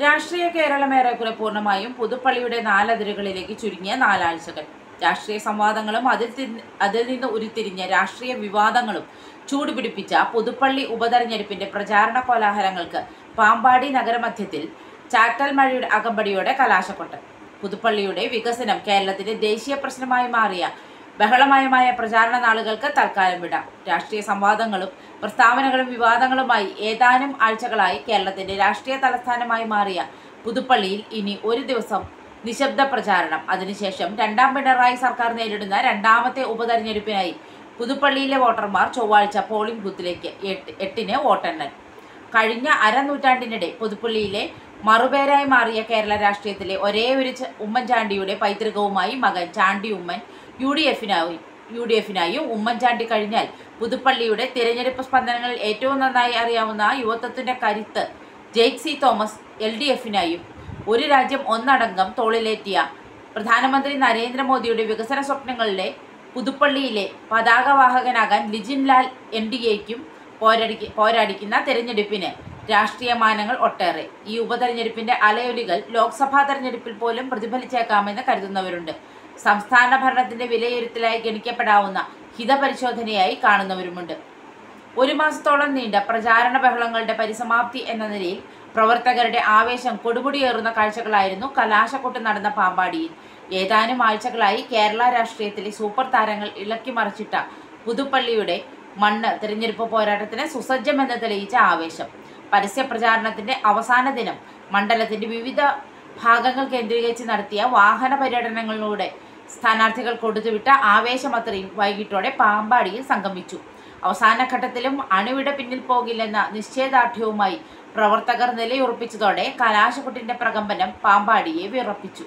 രാഷ്ട്രീയ കേരളം ഏറെക്കുറെ പൂർണ്ണമായും പുതുപ്പള്ളിയുടെ നാലതിരുകളിലേക്ക് ചുരുങ്ങിയ നാലാഴ്ചകൾ രാഷ്ട്രീയ സംവാദങ്ങളും അതിൽ തി- അതിൽ നിന്ന് ഉരുത്തിരിഞ്ഞ രാഷ്ട്രീയ വിവാദങ്ങളും ചൂടുപിടിപ്പിച്ച പുതുപ്പള്ളി ഉപതെരഞ്ഞെടുപ്പിന്റെ പ്രചാരണ കോലാഹലങ്ങൾക്ക് പാമ്പാടി നഗരമധ്യത്തിൽ ചാറ്റൽ മഴയുടെ അകമ്പടിയോടെ കലാശക്കൊട്ട് പുതുപ്പള്ളിയുടെ വികസനം കേരളത്തിന്റെ ദേശീയ പ്രശ്നമായി മാറിയ ബഹളമയമായ പ്രചാരണ നാളുകൾക്ക് തൽക്കാലം വിടാം രാഷ്ട്രീയ സംവാദങ്ങളും പ്രസ്താവനകളും വിവാദങ്ങളുമായി ഏതാനും ആഴ്ചകളായി കേരളത്തിന്റെ രാഷ്ട്രീയ തലസ്ഥാനമായി മാറിയ പുതുപ്പള്ളിയിൽ ഇനി ഒരു ദിവസം നിശബ്ദ പ്രചാരണം അതിനുശേഷം രണ്ടാം പിണറായി സർക്കാർ നേരിടുന്ന രണ്ടാമത്തെ ഉപതെരഞ്ഞെടുപ്പിനായി പുതുപ്പള്ളിയിലെ വോട്ടർമാർ ചൊവ്വാഴ്ച പോളിംഗ് ബൂത്തിലേക്ക് എട്ട് എട്ടിന് വോട്ടെണ്ണൽ കഴിഞ്ഞ അരനൂറ്റാണ്ടിനിടെ പുതുപ്പള്ളിയിലെ മറുപേരായി മാറിയ കേരള രാഷ്ട്രീയത്തിലെ ഒരേ ഒരു ച- ഉമ്മൻചാണ്ടിയുടെ പൈതൃകവുമായി മകൻ ചാണ്ടി ഉമ്മൻ യു ഡി എഫിനായി യു ഡി എഫിനായും ഉമ്മൻചാണ്ടി കഴിഞ്ഞാൽ പുതുപ്പള്ളിയുടെ തിരഞ്ഞെടുപ്പ് സ്പന്ദനങ്ങളിൽ ഏറ്റവും നന്നായി അറിയാവുന്ന യുവത്വത്തിന്റെ കരുത്ത് Jaick C Thomas L D എഫിനായും ഒരു രാജ്യം ഒന്നടങ്കം തോളിലേറ്റിയ പ്രധാനമന്ത്രി നരേന്ദ്രമോദിയുടെ വികസന സ്വപ്നങ്ങളുടെ പുതുപ്പള്ളിയിലെ പതാകവാഹകനാകാൻ ലിജിൻ ലാൽ എൻ ഡി എക്കും പോരടിക്ക് പോരാടിക്കുന്ന തെരഞ്ഞെടുപ്പിന് രാഷ്ട്രീയ മാനങ്ങൾ ഒട്ടേറെ ഈ ഉപതെരഞ്ഞെടുപ്പിന്റെ അലയൊലികൾ ലോക്സഭാ തെരഞ്ഞെടുപ്പിൽ പോലും പ്രതിഫലിച്ചേക്കാമെന്ന് കരുതുന്നവരുണ്ട് സംസ്ഥാന ഭരണത്തിന്റെ വിലയിരുത്തലായി ഗണിക്കപ്പെടാവുന്ന ഹിതപരിശോധനയായി കാണുന്നവരുമുണ്ട് ഒരു മാസത്തോളം നീണ്ട പ്രചാരണ ബഹളങ്ങളുടെ പരിസമാപ്തി എന്ന നിലയിൽ പ്രവർത്തകരുടെ ആവേശം കൊടുമുടിയേറുന്ന കാഴ്ചകളായിരുന്നു കലാശക്കൊട്ട് നടന്ന പാമ്പാടിയിൽ ഏതാനും ആഴ്ചകളായി കേരള രാഷ്ട്രീയത്തിലെ സൂപ്പർ താരങ്ങൾ ഇളക്കി മറിച്ചിട്ട പുതുപ്പള്ളിയുടെ മണ്ണ് തിരഞ്ഞെടുപ്പ് പോരാട്ടത്തിന് സുസജ്ജമെന്ന് തെളിയിച്ച ആവേശം പരസ്യ പ്രചാരണത്തിന്റെ അവസാന ദിനം മണ്ഡലത്തിന്റെ വിവിധ ഭാഗങ്ങൾ കേന്ദ്രീകരിച്ച് നടത്തിയ വാഹന പര്യടനങ്ങളിലൂടെ സ്ഥാനാർത്ഥികൾ കൊടുത്തുവിട്ട ആവേശം അത്രയും വൈകിട്ടോടെ പാമ്പാടിയിൽ സംഗമിച്ചു അവസാന ഘട്ടത്തിലും അണുവിട പിന്നിൽ പോകില്ലെന്ന നിശ്ചയദാർഢ്യവുമായി പ്രവർത്തകർ നിലയുറപ്പിച്ചതോടെ കലാശക്കൊട്ടിന്റെ പ്രകമ്പനം പാമ്പാടിയെ വിറപ്പിച്ചു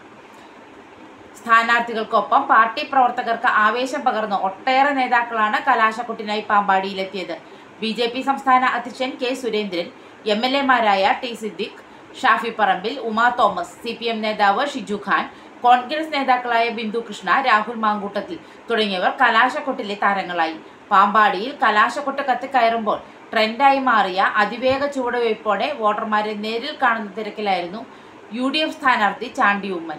സ്ഥാനാർത്ഥികൾക്കൊപ്പം പാർട്ടി പ്രവർത്തകർക്ക് ആവേശം പകർന്ന ഒട്ടേറെ നേതാക്കളാണ് കലാശക്കൊട്ടിനായി പാമ്പാടിയിലെത്തിയത് ബി ജെ പി സംസ്ഥാന അധ്യക്ഷൻ കെ സുരേന്ദ്രൻ എം എൽ എമാരായ T Siddique Shafi Parambil Uma Thomas C P M നേതാവ് ഷിജു ഖാൻ കോൺഗ്രസ് നേതാക്കളായ ബിന്ദു കൃഷ്ണ രാഹുൽ മാങ്കൂട്ടത്തിൽ തുടങ്ങിയവർ കലാശക്കൊട്ടിലെ താരങ്ങളായി പാമ്പാടിയിൽ കലാശക്കൊട്ട് കത്തിക്കയറുമ്പോൾ ട്രെൻഡായി മാറിയ അതിവേഗ ചുവടുവയ്പോടെ വോട്ടർമാരെ നേരിൽ കാണുന്ന തിരക്കിലായിരുന്നു യു ഡി എഫ് സ്ഥാനാർത്ഥി ചാണ്ടി ഉമ്മൻ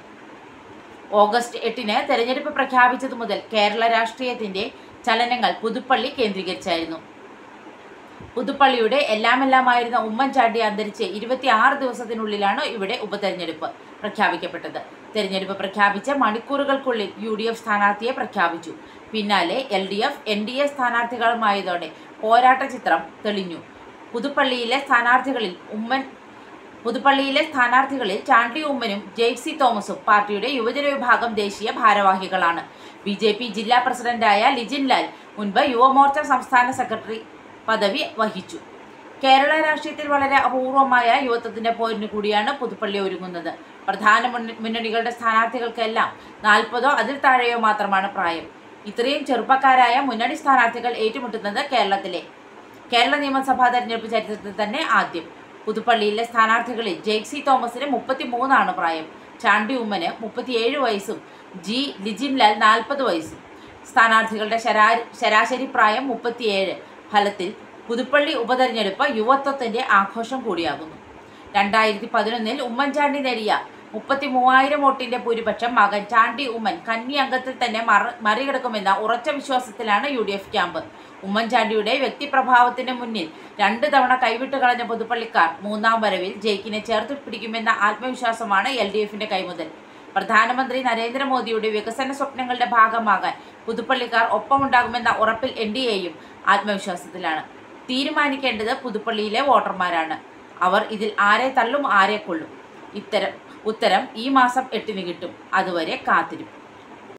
ഓഗസ്റ്റ് എട്ടിന് തെരഞ്ഞെടുപ്പ് പ്രഖ്യാപിച്ചതു മുതൽ കേരള രാഷ്ട്രീയത്തിന്റെ ചലനങ്ങൾ പുതുപ്പള്ളി കേന്ദ്രീകരിച്ചായിരുന്നു പുതുപ്പള്ളിയുടെ എല്ലാമെല്ലാമായിരുന്ന ഉമ്മൻചാണ്ടി അന്തരിച്ച് ഇരുപത്തിയാറ് ദിവസത്തിനുള്ളിലാണ് ഇവിടെ ഉപതെരഞ്ഞെടുപ്പ് പ്രഖ്യാപിക്കപ്പെട്ടത് തെരഞ്ഞെടുപ്പ് പ്രഖ്യാപിച്ച മണിക്കൂറുകൾക്കുള്ളിൽ യു ഡി എഫ് സ്ഥാനാർത്ഥിയെ പ്രഖ്യാപിച്ചു പിന്നാലെ L D F N D A സ്ഥാനാർത്ഥികളുമായതോടെ പോരാട്ട ചിത്രം തെളിഞ്ഞു പുതുപ്പള്ളിയിലെ സ്ഥാനാർത്ഥികളിൽ ഉമ്മൻ പുതുപ്പള്ളിയിലെ സ്ഥാനാർത്ഥികളിൽ ചാണ്ടി ഉമ്മനും ജെയ്സി തോമസും പാർട്ടിയുടെ യുവജന വിഭാഗം ദേശീയ ഭാരവാഹികളാണ് ബി ജെ പി ജില്ലാ പ്രസിഡന്റായ ലിജിൻ ലാൽ മുൻപ് യുവമോർച്ച സംസ്ഥാന സെക്രട്ടറി പദവി വഹിച്ചു കേരള രാഷ്ട്രീയത്തിൽ വളരെ അപൂർവമായ യുവത്വത്തിന്റെ പോരിന് കൂടിയാണ് പുതുപ്പള്ളി ഒരുങ്ങുന്നത് പ്രധാന മുന്ന- മുന്നണികളുടെ സ്ഥാനാർത്ഥികൾക്കെല്ലാം നാൽപ്പതോ അതിൽ താഴെയോ മാത്രമാണ് പ്രായം ഇത്രയും ചെറുപ്പക്കാരായ മുന്നണി സ്ഥാനാർത്ഥികൾ ഏറ്റുമുട്ടുന്നത് കേരളത്തിലെ കേരള നിയമസഭാ തെരഞ്ഞെടുപ്പ് ചരിത്രത്തിൽ തന്നെ ആദ്യം പുതുപ്പള്ളിയിലെ സ്ഥാനാർത്ഥികളിൽ ജെയ്സി തോമസിന് മുപ്പത്തി മൂന്നാണ് പ്രായം ചാണ്ടി ഉമ്മന് മുപ്പത്തിയേഴ് വയസ്സും ജി ലിജിൻ ലാൽ നാൽപ്പത് വയസ്സും സ്ഥാനാർത്ഥികളുടെ ശരാ ശരാശരി പ്രായം മുപ്പത്തിയേഴ് ഫലത്തിൽ പുതുപ്പള്ളി ഉപതെരഞ്ഞെടുപ്പ് യുവത്വത്തിന്റെ ആഘോഷം കൂടിയാകുന്നു രണ്ടായിരത്തി പതിനൊന്നിൽ ഉമ്മൻചാണ്ടി നേടിയ മുപ്പത്തി മൂവായിരം വോട്ടിന്റെ ഭൂരിപക്ഷം മകൻ ചാണ്ടി ഉമ്മൻ കന്നി അംഗത്തിൽ തന്നെ മറ മറികടക്കുമെന്ന ഉറച്ച വിശ്വാസത്തിലാണ് യു ഡി എഫ് ക്യാമ്പ് ഉമ്മൻചാണ്ടിയുടെ വ്യക്തിപ്രഭാവത്തിന് മുന്നിൽ രണ്ട് തവണ കൈവിട്ട് കളഞ്ഞ പുതുപ്പള്ളിക്കാർ മൂന്നാം വരവിൽ ജയിക്കിനെ ചേർത്ത് പിടിക്കുമെന്ന ആത്മവിശ്വാസമാണ് എൽ ഡി എഫിന്റെ കൈമുതൽ പ്രധാനമന്ത്രി നരേന്ദ്രമോദിയുടെ വികസന സ്വപ്നങ്ങളുടെ ഭാഗമാകാൻ പുതുപ്പള്ളിക്കാർ ഒപ്പമുണ്ടാകുമെന്ന ഉറപ്പിൽ എൻ ഡി എയും ആത്മവിശ്വാസത്തിലാണ് തീരുമാനിക്കേണ്ടത് പുതുപ്പള്ളിയിലെ വോട്ടർമാരാണ് അവർ ഇതിൽ ആരെ തള്ളും ആരെ കൊള്ളും ഇത്തരം ഉത്തരം ഈ മാസം എട്ടിന് കിട്ടും അതുവരെ കാത്തിരിക്കും